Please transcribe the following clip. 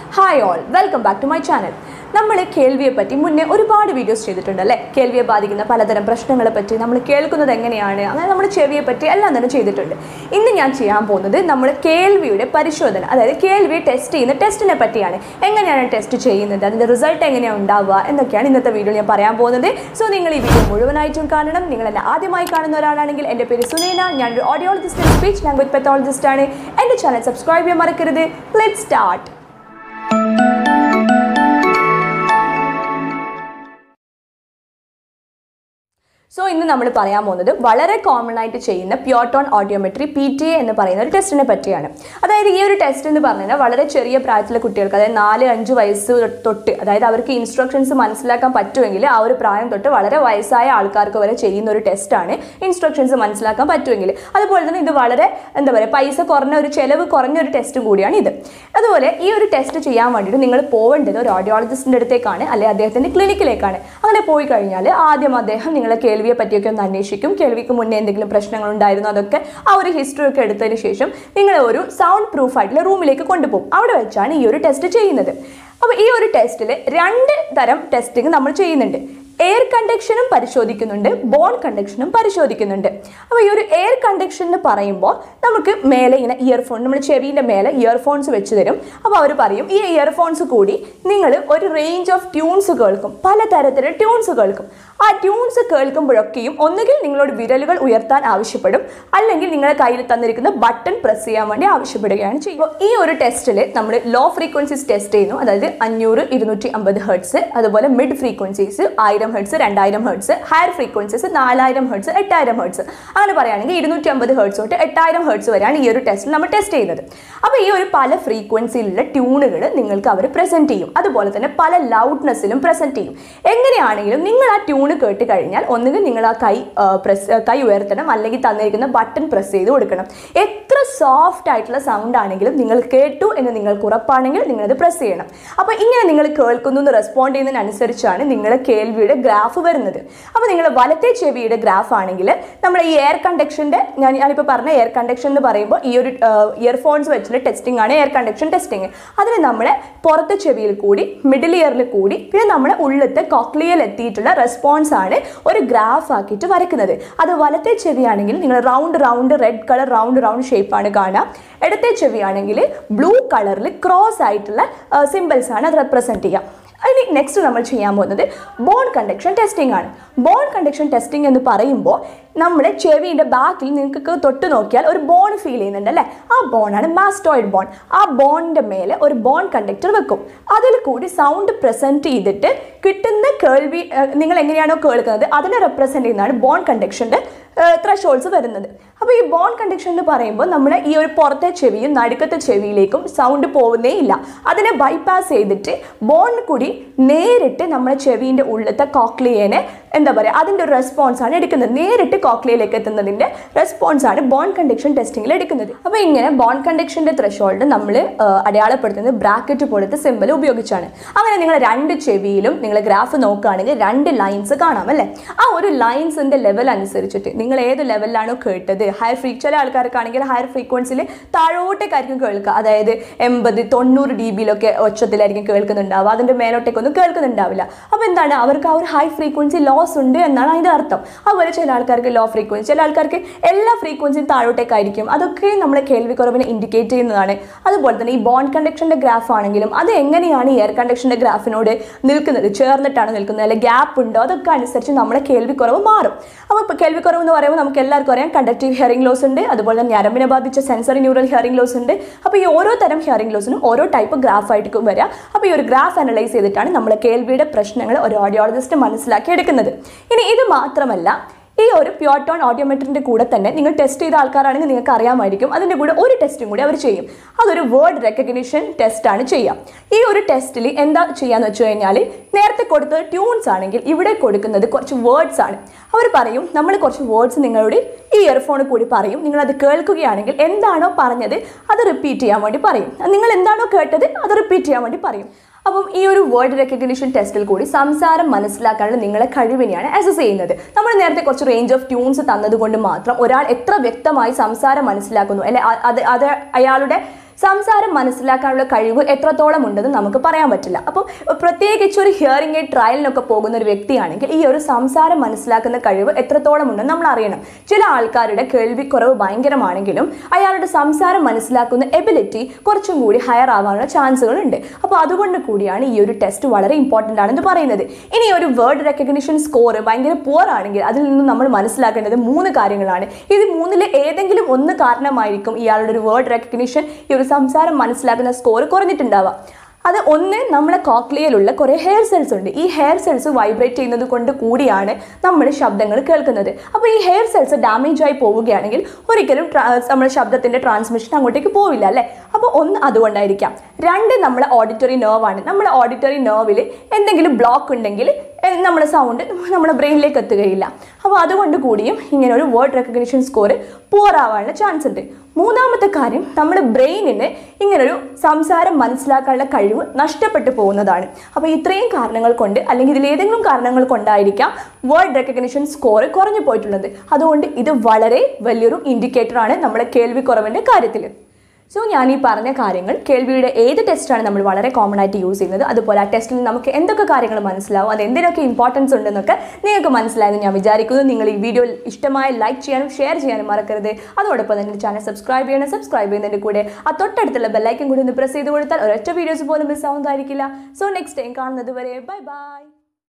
hi all welcome back to my channel നമ്മൾ കേൾവിയെ പറ്റി മുന്നേ ഒരുപാട് വീഡിയോസ് ചെയ്തിട്ടുണ്ട് അല്ലേ കേൾവിയെ ബാധിക്കുന്ന പലതരം പ്രശ്നങ്ങളെ പറ്റി നമ്മൾ കേൾക്കുന്നത് എങ്ങനെയാണ് അങ്ങനെ നമ്മൾ ചെവിയെ പറ്റി എല്ലാം തന്നെ ചെയ്തിട്ടുണ്ട് ഇന്ന് ഞാൻ ചെയ്യാൻ പോകുന്നത് നമ്മൾ കേൾവിയുടെ പരിശോധന അതായത് കേൾവി ടെസ്റ്റ് ചെയ്യുന്ന ടെസ്റ്റിനെ പറ്റിയാണ് എങ്ങനെയാണ് ടെസ്റ്റ് ചെയ്യുന്നത് അതിൻ്റെ റിസൾട്ട് എങ്ങനെയാണ് ഉണ്ടാവുക എന്നൊക്കെയാണ് ഇന്നത്തെ വീഡിയോ ഞാൻ പറയാൻ പോകുന്നത് സോ നിങ്ങൾ ഈ വീഡിയോ മുഴുവനായിട്ടും കാണണം നിങ്ങൾ എന്നെ ആദ്യമായി കാണുന്ന ഒരാളാണെങ്കിൽ എൻ്റെ പേര് സുനീന ഞാൻ ഒരു ഓഡിയോളജിസ്റ്റ് സ്പീച്ച് ലാംഗ്വേജ് പെത്തോളജിസ്റ്റ് ആണ് എൻ്റെ ചാനൽ സബ്സ്ക്രൈബ് ചെയ്യാൻ മറക്കരുത് ലെറ്റ് സ്റ്റാർട്ട് സോ ഇന്ന് നമ്മൾ പറയാൻ പോകുന്നത് വളരെ കോമൺ ആയിട്ട് ചെയ്യുന്ന pure tone audiometry P T A എന്ന് പറയുന്ന ഒരു ടെസ്റ്റിനെ പറ്റിയാണ് അതായത് ഈ ഒരു ടെസ്റ്റ് എന്ന് പറഞ്ഞു കഴിഞ്ഞാൽ വളരെ ചെറിയ പ്രായത്തിലെ കുട്ടികൾക്ക് അതായത് നാല് അഞ്ച് വയസ്സ് തൊട്ട് അതായത് അവർക്ക് ഇൻസ്ട്രക്ഷൻസ് മനസ്സിലാക്കാൻ പറ്റുമെങ്കിൽ ആ ഒരു പ്രായം തൊട്ട് വളരെ വയസ്സായ ആൾക്കാർക്ക് വരെ ചെയ്യുന്ന ഒരു ടെസ്റ്റാണ് ഇൻസ്ട്രക്ഷൻസ് മനസ്സിലാക്കാൻ പറ്റുമെങ്കിൽ അതുപോലെ തന്നെ ഇത് വളരെ എന്താ പറയുക പൈസ കുറഞ്ഞ ഒരു ചിലവ് കുറഞ്ഞ ഒരു ടെസ്റ്റ് കൂടിയാണ് ഇത് അതുപോലെ ഈ ഒരു ടെസ്റ്റ് ചെയ്യാൻ വേണ്ടിയിട്ട് നിങ്ങൾ പോവേണ്ടത് ഒരു ഓഡിയോളജിസ്റ്റിൻ്റെ അടുത്തേക്കാണ് അല്ലെങ്കിൽ അദ്ദേഹത്തിൻ്റെ ക്ലിനിക്കിലേക്കാണ് അങ്ങനെ പോയി കഴിഞ്ഞാൽ ആദ്യം അദ്ദേഹം നിങ്ങളെ കേൾവിയെ പറ്റിയൊക്കെ ഒന്ന് അന്വേഷിക്കും കേൾവിക്ക് മുന്നേ എന്തെങ്കിലും പ്രശ്നങ്ങൾ ഉണ്ടായിരുന്നോ അതൊക്കെ ആ ഒരു ഹിസ്റ്ററി ഒക്കെ എടുത്തതിന് ശേഷം നിങ്ങളെ ഒരു സൗണ്ട് പ്രൂഫ് ആയിട്ടുള്ള റൂമിലേക്ക് കൊണ്ടുപോകും അവിടെ വെച്ചാണ് ഈ ഒരു ടെസ്റ്റ് ചെയ്യുന്നത് അപ്പോൾ ഈ ഒരു ടെസ്റ്റിൽ രണ്ട് തരം ടെസ്റ്റിംഗ് നമ്മൾ ചെയ്യുന്നുണ്ട് എയർ കണ്ടക്ഷനും പരിശോധിക്കുന്നുണ്ട് ബോൺ കണ്ടക്ഷനും പരിശോധിക്കുന്നുണ്ട് അപ്പോൾ ഈ ഒരു എയർ കണ്ടക്ഷൻ എന്ന് പറയുമ്പോൾ നമുക്ക് മേലെ ഇങ്ങനെ ഇയർഫോൺ നമ്മുടെ ചെവിൻ്റെ മേലെ ഇയർഫോൺസ് വെച്ച് തരും അപ്പോൾ അവർ പറയും ഈ ഇയർഫോൺസ് കൂടി നിങ്ങൾ ഒരു റേഞ്ച് ഓഫ് ട്യൂൺസ് കേൾക്കും പലതരത്തിലുള്ള ട്യൂൺസ് കേൾക്കും ആ ട്യൂൺസ് കേൾക്കുമ്പോഴൊക്കെയും ഒന്നുകിൽ നിങ്ങളോട് വിരലുകൾ ഉയർത്താൻ ആവശ്യപ്പെടും അല്ലെങ്കിൽ നിങ്ങളുടെ കയ്യിൽ തന്നിരിക്കുന്ന ബട്ടൺ പ്രസ് ചെയ്യാൻ വേണ്ടി ആവശ്യപ്പെടുകയാണ് ചെയ്യുക ഈ ഒരു ടെസ്റ്റിൽ നമ്മൾ ലോ ഫ്രീക്വൻസീസ് ടെസ്റ്റ് ചെയ്യുന്നു അതായത് അഞ്ഞൂറ് ഇരുന്നൂറ്റി അമ്പത് ഹെർട്സ് അതുപോലെ മിഡ് ഫ്രീക്വൻസീസ് ആയിരം ഹെർട്സ് രണ്ടായിരം ഹെർട്സ് ഹയർ ഫ്രീക്വൻസീസ് നാലായിരം ഹെർട്സ് എട്ടായിരം ഹെർട്സ് അങ്ങനെ പറയുകയാണെങ്കിൽ ഇരുന്നൂറ്റി അമ്പത് ഹെർട്സ് തൊട്ട് എട്ടായിരം ഹെർട്സ് വരെയാണ് ഈ ഒരു ടെസ്റ്റിൽ നമ്മൾ ടെസ്റ്റ് ചെയ്യുന്നത് അപ്പോൾ ഈ ഒരു പല ഫ്രീക്വൻസിയിലുള്ള ട്യൂണുകൾ നിങ്ങൾക്ക് അവർ പ്രസൻറ്റ് ചെയ്യും അതുപോലെ തന്നെ പല ലൗഡ്നെസ്സിലും പ്രസൻറ്റ് ചെയ്യും എങ്ങനെയാണെങ്കിലും നിങ്ങൾ ആ ട്യൂണ് കേട്ട് കഴിഞ്ഞാൽ ഒന്നുകിൽ നിങ്ങൾ ആ കൈ പ്രസ് കൈ ഉയർത്തണം അല്ലെങ്കിൽ തന്നിരിക്കുന്ന ബട്ടൺ പ്രസ് ചെയ്ത് കൊടുക്കണം എത്ര സോഫ്റ്റ് ആയിട്ടുള്ള സൗണ്ട് ആണെങ്കിലും നിങ്ങൾ കേട്ടു എന്ന് നിങ്ങൾക്ക് ഉറപ്പാണെങ്കിൽ നിങ്ങളത് പ്രസ് ചെയ്യണം അപ്പോൾ ഇങ്ങനെ നിങ്ങൾ കേൾക്കുന്നു എന്ന് റെസ്പോണ്ട് ചെയ്യുന്നതിനനുസരിച്ചാണ് നിങ്ങളുടെ കേൾവിയുടെ ഗ്രാഫ് വരുന്നത് അപ്പോൾ നിങ്ങൾ വലത്തെ ചെവിയുടെ ഗ്രാഫ് ആണെങ്കിൽ നമ്മൾ ഈ എയർ കണ്ടക്ഷൻ്റെ ഞാൻ ഞാനിപ്പോൾ പറഞ്ഞ എയർ കണ്ടക്ഷൻ എന്ന് പറയുമ്പോൾ ഈ ഒരു ഇയർഫോൺസ് വെച്ചുള്ള ടെസ്റ്റിംഗ് ആണ് എയർ കണ്ടക്ഷൻ ടെസ്റ്റിംഗ് അതിന് നമ്മളെ പുറത്തെ ചെവിയിൽ കൂടി മിഡിൽ ഇയറിൽ കൂടി പിന്നെ നമ്മുടെ ഉള്ളത്തെ കോക്ലിയൽ എത്തിയിട്ടുള്ള റെസ്പോൺസ് ആണ് ഒരു ഗ്രാഫ് ആക്കിയിട്ട് വരയ്ക്കുന്നത് അത് വലത്തെ ചെവിയാണെങ്കിൽ നിങ്ങൾ round round red colour round round ഷേപ്പാണ് കാണുക ഇടത്തെ ചെവിയാണെങ്കിൽ ബ്ലൂ കളറിൽ ക്രോസ് ആയിട്ടുള്ള സിമ്പിൾസ് ആണ് അത് റെപ്രസെൻറ്റ് ചെയ്യുക ഇനി നെക്സ്റ്റ് നമ്മൾ ചെയ്യാൻ പോകുന്നത് ബോൺ കണ്ടക്ഷൻ ടെസ്റ്റിംഗ് ആണ് ബോൺ കണ്ടക്ഷൻ ടെസ്റ്റിംഗ് എന്ന് പറയുമ്പോൾ നമ്മുടെ ചെവിയുടെ ബാക്കിൽ നിങ്ങൾക്ക് തൊട്ട് നോക്കിയാൽ ഒരു ബോൺ ഫീൽ ചെയ്യുന്നുണ്ട് അല്ലേ ആ ബോണാണ് മാസ്റ്റോയിഡ് ബോൺ ആ ബോണിൻ്റെ മേലെ ഒരു ബോൺ കണ്ടക്ടർ വെക്കും അതിൽ കൂടി സൗണ്ട് പ്രസൻറ്റ് ചെയ്തിട്ട് കിട്ടുന്ന കേൾവി നിങ്ങൾ എങ്ങനെയാണോ കേൾക്കുന്നത് അതിനെ റെപ്രസെൻറ്റ് ചെയ്യുന്നതാണ് ബോൺ കണ്ടക്ഷൻ്റെ ത്രഷോൾസ് വരുന്നത് അപ്പോൾ ഈ ബോൺ കണ്ടക്ഷൻ എന്ന് പറയുമ്പോൾ നമ്മുടെ ഈ ഒരു പുറത്തെ ചെവിയും നടുക്കത്തെ ചെവിയിലേക്കും സൗണ്ട് പോകുന്നേ ഇല്ല അതിനെ ബൈപ്പാസ് ചെയ്തിട്ട് ബോണിന് കൂടി നേരിട്ട് നമ്മുടെ ചെവിൻ്റെ ഉള്ളത്തെ കോക്ലിയേനെ എന്താ പറയുക അതിൻ്റെ ഒരു റെസ്പോൺസ് ആണ് എടുക്കുന്നത് നേരിട്ട് കോക്ലിയയിലേക്ക് എത്തുന്നതിൻ്റെ റെസ്പോൺസ് ആണ് ബോൺ കണ്ടക്ഷൻ ടെസ്റ്റിങ്ങിൽ എടുക്കുന്നത് അപ്പോൾ ഇങ്ങനെ ബോൺ കണ്ടക്ഷൻ്റെ ത്രഷോൾഡ് നമ്മൾ അടയാളപ്പെടുത്തുന്നത് ബ്രാക്കറ്റ് പോലത്തെ സിമ്പിൾ ഉപയോഗിച്ചാണ് അങ്ങനെ നിങ്ങൾ രണ്ട് ചെവിയിലും നിങ്ങൾ ഗ്രാഫ് നോക്കുകയാണെങ്കിൽ രണ്ട് ലൈൻസ് കാണാം അല്ലേ ആ ഒരു ലൈൻസിൻ്റെ ലെവൽ അനുസരിച്ചിട്ട് നിങ്ങൾ ഏത് ലെവലിലാണോ കേട്ടത് ഹയർ ഫ്രീ ചില ആൾക്കാർക്കാണെങ്കിൽ ഹയർ ഫ്രീക്വൻസിയിൽ താഴോട്ടേക്കായിരിക്കും കേൾക്കുക അതായത് എൺപത് തൊണ്ണൂറ് ഡി ബിയിലൊക്കെ ഒച്ചത്തിലായിരിക്കും കേൾക്കുന്നുണ്ടാവുക അതിൻ്റെ മേലോട്ടേക്കൊന്നും കേൾക്കുന്നുണ്ടാവില്ല അപ്പോൾ എന്താണ് അവർക്ക് ആ ഒരു ഹൈ ഫ്രീക്വൻസി ലോസ് ഉണ്ട് എന്നാണ് അതിൻ്റെ അർത്ഥം അതുപോലെ ചില ആൾക്കാർക്ക് ലോ ഫ്രീക്വൻസി ചില ആൾക്കാർക്ക് എല്ലാ ഫ്രീക്വൻസിയും താഴോട്ടേക്കായിരിക്കും അതൊക്കെ നമ്മളെ കേൾവിക്കുറവിനെ ഇൻഡിക്കേറ്റ് ചെയ്യുന്നതാണ് അതുപോലെ തന്നെ ഈ ബോൺ കണ്ടക്ഷൻ്റെ ഗ്രാഫ് ആണെങ്കിലും അത് എങ്ങനെയാണ് എയർ കണ്ടക്ഷൻ്റെ ഗ്രാഫിനോട് നിൽക്കുന്നത് ചേർന്നിട്ടാണ് നിൽക്കുന്നത് അല്ലെങ്കിൽ ഗ്യാപ്പ് ഉണ്ടോ അതൊക്കെ അനുസരിച്ച് നമ്മളെ കേൾവിക്കുറവ് മാറും അപ്പോൾ ഇപ്പോൾ കേൾവിക്കുറവ് എന്ന് പറയുമ്പോൾ നമുക്ക് എല്ലാവർക്കും അറിയാം കണ്ടക്റ്റീവ് ഹിയറിംഗ് ലോസ് ഉണ്ട് അതുപോലെ തന്നെ ഞരമ്പിനെ ബാധിച്ച സെൻസറി ന്യൂറൽ ഹിയറിംഗ് ലോസ് ഉണ്ട് അപ്പോൾ ഈ ഓരോ തരം ഹിയറിംഗ് ലോസിനും ഓരോ ടൈപ്പ് ഗ്രാഫ് ആയിരിക്കും വരിക അപ്പോൾ ഈ ഒരു ഗ്രാഫ് അനലൈസ് ചെയ്തിട്ടാണ് നമ്മളെ കേൾവിയുടെ പ്രശ്നങ്ങൾ ഒരു ഓഡിയോളജിസ്റ്റ് മനസ്സിലാക്കി എടുക്കുന്നത് ഇനി ഇത് മാത്രമല്ല ഈ ഒരു പ്യോട്ടോൺ ഓഡിയോമെട്രിൻ്റെ കൂടെ തന്നെ നിങ്ങൾ ടെസ്റ്റ് ചെയ്ത ആൾക്കാരാണെങ്കിൽ നിങ്ങൾക്ക് അറിയാമായിരിക്കും അതിൻ്റെ കൂടെ ഒരു ടെസ്റ്റും കൂടി അവർ ചെയ്യും അതൊരു വേർഡ് റെക്കഗ്നിഷൻ ടെസ്റ്റാണ് ചെയ്യുക ഈ ഒരു ടെസ്റ്റിൽ എന്താ ചെയ്യാന്ന് വെച്ച് കഴിഞ്ഞാൽ നേരത്തെ കൊടുത്തത് ട്യൂൺസ് ആണെങ്കിൽ ഇവിടെ കൊടുക്കുന്നത് കുറച്ച് വേർഡ്സ് ആണ് അവർ പറയും നമ്മൾ കുറച്ച് വേർഡ്സ് നിങ്ങളോട് ഈ ഇയർഫോണിൽ കൂടി പറയും നിങ്ങളത് കേൾക്കുകയാണെങ്കിൽ എന്താണോ പറഞ്ഞത് അത് റിപ്പീറ്റ് ചെയ്യാൻ വേണ്ടി പറയും നിങ്ങൾ എന്താണോ കേട്ടത് അത് റിപ്പീറ്റ് ചെയ്യാൻ വേണ്ടി പറയും അപ്പം ഈ ഒരു വേർഡ് റെക്കഗ്നിഷൻ ടെസ്റ്റിൽ കൂടി സംസാരം മനസ്സിലാക്കാനുള്ള നിങ്ങളെ കഴിവിനെയാണ് അസസ് ചെയ്യുന്നത് നമ്മൾ നേരത്തെ കുറച്ച് റേഞ്ച് ഓഫ് ട്യൂൺസ് തന്നതുകൊണ്ട് മാത്രം ഒരാൾ എത്ര വ്യക്തമായി സംസാരം മനസ്സിലാക്കുന്നു അല്ലെ അ- അത് അത് അയാളുടെ സംസാരം മനസ്സിലാക്കാനുള്ള കഴിവ് എത്രത്തോളം ഉണ്ടെന്ന് നമുക്ക് പറയാൻ പറ്റില്ല അപ്പോൾ പ്രത്യേകിച്ച് ഒരു ഹിയറിംഗ് എയ്ഡ് ട്രയലിനൊക്കെ പോകുന്ന ഒരു വ്യക്തിയാണെങ്കിൽ ഈ ഒരു സംസാരം മനസ്സിലാക്കുന്ന കഴിവ് എത്രത്തോളം ഉണ്ടെന്ന് നമ്മൾ അറിയണം ചില ആൾക്കാരുടെ കേൾവിക്കുറവ് ഭയങ്കരമാണെങ്കിലും അയാളുടെ സംസാരം മനസ്സിലാക്കുന്ന എബിലിറ്റി കുറച്ചും കൂടി ഹയർ ആവാനുള്ള ചാൻസുകൾ ഉണ്ട് അപ്പോൾ അതുകൊണ്ട് കൂടിയാണ് ഈ ഒരു ടെസ്റ്റ് വളരെ ഇമ്പോർട്ടൻ്റ് ആണെന്ന് പറയുന്നത് ഇനി ഒരു വേർഡ് റെക്കഗ്നിഷൻ സ്കോർ ഭയങ്കര പുവർ ആണെങ്കിൽ അതിൽ നിന്ന് നമ്മൾ മനസ്സിലാക്കേണ്ടത് മൂന്ന് കാര്യങ്ങളാണ് ഇത് മൂന്നിൽ ഏതെങ്കിലും ഒന്ന് കാരണമായിരിക്കും ഇയാളുടെ ഒരു വേർഡ് റെക്കഗ്നിഷൻ ഈ ഒരു സംസാരം മനസ്സിലാക്കുന്ന സ്കോർ കുറഞ്ഞിട്ടുണ്ടാവുക അത് ഒന്ന് നമ്മളെ കോക്ലിയയിലുള്ള കുറേ ഹെയർ സെൽസ് ഉണ്ട് ഈ ഹെയർ സെൽസ് വൈബ്രേറ്റ് ചെയ്യുന്നത് കൊണ്ട് കൂടിയാണ് നമ്മൾ ശബ്ദങ്ങൾ കേൾക്കുന്നത് അപ്പോൾ ഈ ഹെയർ സെൽസ് ഡാമേജ് ആയി പോവുകയാണെങ്കിൽ ഒരിക്കലും ട്രാ- നമ്മുടെ ശബ്ദത്തിൻ്റെ ട്രാൻസ്മിഷൻ അങ്ങോട്ടേക്ക് പോവില്ല അല്ലേ അപ്പോൾ ഒന്ന് അതുകൊണ്ടായിരിക്കാം രണ്ട് നമ്മളെ ഓഡിറ്ററി നെർവാണ് നമ്മുടെ ഓഡിറ്ററി നെർവിൽ എന്തെങ്കിലും ബ്ലോക്ക് ഉണ്ടെങ്കിൽ എ- നമ്മുടെ സൗണ്ട് നമ്മുടെ ബ്രെയിനിലേക്ക് എത്തുകയില്ല അപ്പോൾ അതുകൊണ്ട് കൂടിയും ഇങ്ങനെ ഒരു വേർഡ് റെക്കഗ്നിഷൻ സ്കോർ പുവർ ആവാനുള്ള ചാൻസ് ഉണ്ട് മൂന്നാമത്തെ കാര്യം നമ്മുടെ ബ്രെയിനിന് ഇങ്ങനൊരു സംസാരം മനസ്സിലാക്കാനുള്ള കഴിവ് നഷ്ടപ്പെട്ടു പോകുന്നതാണ് അപ്പോൾ ഇത്രയും കാരണങ്ങൾ കൊണ്ട് അല്ലെങ്കിൽ ഇതിൽ ഏതെങ്കിലും കാരണങ്ങൾ കൊണ്ടായിരിക്കാം വേർഡ് റെക്കഗ്നിഷൻ സ്കോർ കുറഞ്ഞു പോയിട്ടുള്ളത് അതുകൊണ്ട് ഇത് വളരെ വലിയൊരു ഇൻഡിക്കേറ്റർ ആണ് നമ്മുടെ കേൾവിക്കുറവിൻ്റെ കാര്യത്തിൽ സോ ഞാൻ ഈ പറഞ്ഞ കാര്യങ്ങൾ കേൾവിയുടെ ഏത് ടെസ്റ്റാണ് നമ്മൾ വളരെ കോമൺ ആയിട്ട് യൂസ് ചെയ്യുന്നത് അതുപോലെ ആ ടെസ്റ്റിൽ നമുക്ക് എന്തൊക്കെ കാര്യങ്ങൾ മനസ്സിലാവും അത് എന്തിനൊക്കെ ഇമ്പോർട്ടൻസ് ഉണ്ടെന്നൊക്കെ നിങ്ങൾക്ക് മനസ്സിലായെന്ന് ഞാൻ വിചാരിക്കുന്നു നിങ്ങൾ ഈ വീഡിയോ ഇഷ്ടമായ ലൈക്ക് ചെയ്യാനും ഷെയർ ചെയ്യാനും മറക്കരുത് അതോടൊപ്പം തന്നെ ചാനൽ സബ്സ്ക്രൈബ് ചെയ്യണം സബ്സ്ക്രൈബ് ചെയ്യുന്നതിൻ്റെ കൂടെ ആ തൊട്ടടുത്തുള്ള ബെല്ലൈക്കൻ കൂടി ഒന്ന് പ്രസ് ചെയ്ത് കൊടുത്താൽ ഒരൊറ്റ വീഡിയോസ് പോലും മിസ് ആവുന്നതായിരിക്കില്ല സോ നെക്സ്റ്റ് ടൈം കാണുന്നത് വരെ ബൈ ബൈ